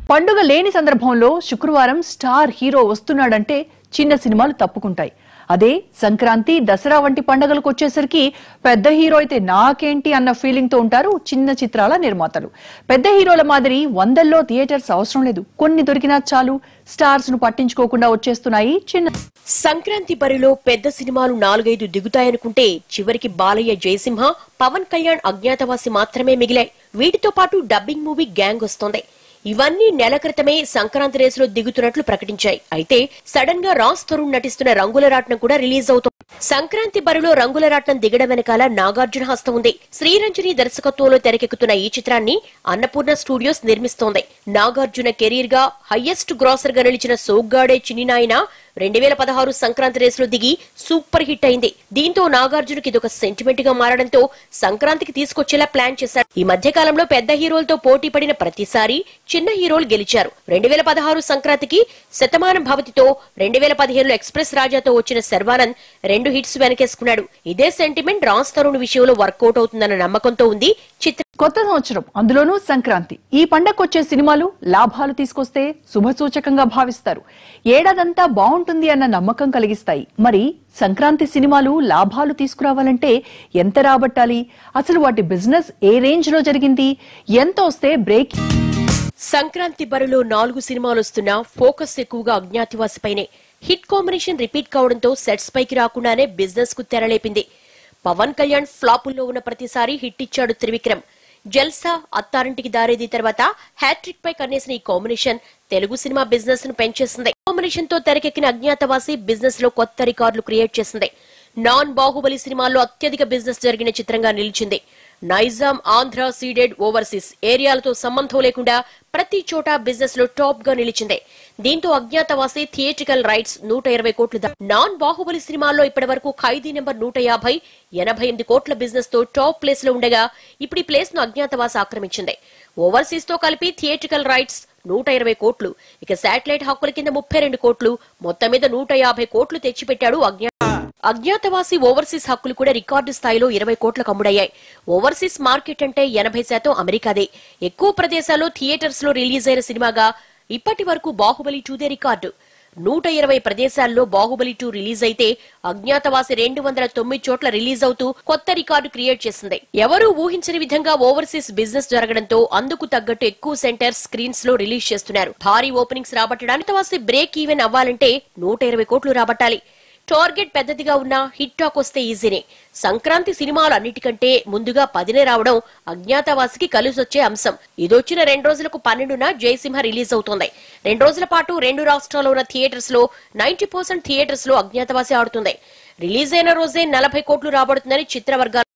పండుగ లేని సందర్భంలో శుక్రవారం స్టార్ హీరో వస్తున్నాడంటే చిన్న సినిమాలు తప్పుకుంటాయి అదే సంక్రాంతి దసరా వంటి పండుగలకు వచ్చేసరికి పెద్ద హీరో అయితే నాకేంటి అన్న ఫీలింగ్ తో ఉంటారు చిన్న చిత్రాల నిర్మాతలు పెద్ద హీరోల మాదిరి వందల్లో థియేటర్స్ అవసరం లేదు కొన్ని దొరికినా చాలు స్టార్స్ ను పట్టించుకోకుండా వచ్చేస్తున్నాయి చిన్న సంక్రాంతి బరిలో పెద్ద సినిమాలు నాలుగైదు దిగుతాయనుకుంటే చివరికి బాలయ్య జయసింహ పవన్ కళ్యాణ్ అజ్ఞాతవాసి మాత్రమే మిగిలాయి వీటితో పాటు డబ్బింగ్ మూవీ గ్యాంగ్ వస్తోంది ఇవన్నీ నెల క్రితమే సంక్రాంతి రేసులో దిగుతున్నట్లు ప్రకటించాయి అయితే సడన్ గా రాజ్ తరుణ్ నటిస్తున్న రంగుల రాట్నం కూడా రిలీజ్ అవుతోంది సంక్రాంతి బరిలో రంగుల రాట్నం దిగడం వెనకాల నాగార్జున హస్తం ఉంది శ్రీరంజని దర్శకత్వంలో తెరకెక్కుతున్న ఈ చిత్రాన్ని అన్నపూర్ణ స్టూడియోస్ నిర్మిస్తోంది నాగార్జున కెరీర్ గా హయ్యెస్ట్ గ్రాసర్ గా నిలిచిన సోగ్గాడే చిన్నినాయన రెండు వేల పదహారు సంక్రాంతి రేసులో దిగి సూపర్ హిట్ అయింది దీంతో నాగార్జునకి ఇదొక సెంటిమెంట్ గా మారడంతో సంక్రాంతికి తీసుకొచ్చేలా ప్లాన్ చేశారు ఈ మధ్య కాలంలో పెద్ద హీరోలతో పోటీ పడిన ప్రతిసారి చిన్న హీరోలు గెలిచారు రెండు వేల పదహారు సంక్రాంతికి శతమానం భవతితో రెండు వేల పదిహేనులో ఎక్స్ప్రెస్ రాజాతో వచ్చిన శర్వానంద్ రెండు హిట్స్ వెనకేసుకున్నాడు ఇదే సెంటిమెంట్ రాజ్ తరుణ్ విషయంలో వర్కౌట్ అవుతుందన్న నమ్మకంతో ఉంది చిత్ర కొత్త సంవత్సరం అందులోనూ సంక్రాంతి ఈ పండగకొచ్చే సినిమాలు లాభాలు తీసుకొస్తే శుభసూచకంగా భావిస్తారు ఏడాదంతా బాగుంటుంది అన్న నమ్మకం కలిగిస్తాయి మరి సంక్రాంతి సినిమాలు లాభాలు తీసుకురావాలంటే ఎంత రాబట్టాలి అసలు వాటి బిజినెస్ ఏ రేంజ్ లో జరిగింది ఎంత వస్తే బ్రేక్ సంక్రాంతి బరిలో నాలుగు సినిమాలు వస్తున్నా ఫోకస్ ఎక్కువగా అజ్ఞాతివాసిపైనే హిట్ కాంబినేషన్ రిపీట్ కావడంతో సెట్స్ పైకి రాకుండానే బిజినెస్ కు తెరలేపింది పవన్ కళ్యాణ్ ఫ్లాపుల్లో ఉన్న ప్రతిసారి హిట్ ఇచ్చాడు త్రివిక్రమ్ జల్సా అత్తారింటికి దారేది తర్వాత హ్యాట్రిక్ పై కన్నేసిన ఈ కాంబినేషన్ తెలుగు సినిమా బిజినెస్ ను పెంచేసింది కాంబినేషన్ తో తెరకెక్కిన అజ్ఞాతవాసి బిజినెస్ లో కొత్త రికార్డులు క్రియేట్ చేసింది నాన్ బాహుబలి సినిమాల్లో అత్యధిక బిజినెస్ జరిగిన చిత్రంగా నిలిచింది నైజాం ఆంధ్ర సీడెడ్ ఓవర్సీస్ ఏరియాలతో సంబంధం లేకుండా ప్రతి చోట బిజినెస్ లో టాప్ గా నిలిచింది దీంతో అజ్ఞాతవాసి థియేట్రికల్ రైట్స్ నూట ఇరవై కోట్లు దా- నాన్ బాహుబలి సినిమాల్లో ఇప్పటి వరకు ఖైదీ నెంబర్ నూట యాభై ఎనభై ఎనిమిది కోట్ల బిజినెస్ తో టాప్ ప్లేస్ లో ఉండగా ఇప్పుడు ఈ ప్లేస్ ను అజ్ఞాతవాసి ఆక్రమించింది ఓవర్సీస్ తో కలిపి థియేట్రికల్ రైట్స్ నూట ఇరవై కోట్లు ఇక శాటిలైట్ హక్కుల కింద ముప్పై రెండు కోట్లు మొత్తం మీద నూట యాభై కోట్లు తెచ్చిపెట్టాడు అజ్ఞా అజ్ఞాతవాసి ఓవర్సీస్ హక్కులు కూడా రికార్డు స్థాయిలో ఇరవై కోట్లకు అమ్ముడయ్యాయి ఓవర్సీస్ మార్కెట్ అంటే ఎనభై శాతం అమెరికాదే ఎక్కువ ప్రదేశాల్లో థియేటర్స్ లో రిలీజ్ అయిన సినిమాగా ఇప్పటి వరకు బాహుబలి టూదే రికార్డు నూట ఇరవై ప్రదేశాల్లో బాహుబలి టూ రిలీజ్ అయితే అజ్ఞాతవాసి రెండు వందల తొమ్మిది చోట్ల రిలీజ్ అవుతూ కొత్త రికార్డు క్రియేట్ చేసింది ఎవరూ ఊహించని విధంగా ఓవర్సీస్ బిజినెస్ జరగడంతో అందుకు తగ్గట్టు ఎక్కువ సెంటర్స్ స్క్రీన్స్ లో రిలీజ్ చేస్తున్నారు భారీ ఓపెనింగ్స్ రాబట్టడానికి వాసి బ్రేక్ ఈవెన్ అవ్వాలంటే నూట ఇరవై కోట్లు రాబట్టాలి టార్గెట్ పెద్దదిగా ఉన్నా హిట్ టాక్ వస్తే ఈజీనే సంక్రాంతి సినిమాలు అన్నిటికంటే ముందుగా పదినే రావడం అజ్ఞాతవాసికి కలిసొచ్చే అంశం ఇదొచ్చిన రెండు రోజులకు పన్నెండున జయసింహ రిలీజ్ అవుతోంది రెండు రోజుల పాటు రెండు రాష్ట్రాల్లో ఉన్న థియేటర్స్ లో నైన్టీ పర్సెంట్ థియేటర్స్ లో అజ్ఞాతవాసి ఆడుతుంది రిలీజ్ అయిన రోజే నలభై కోట్లు రాబడుతుందని చిత్రవర్గాలు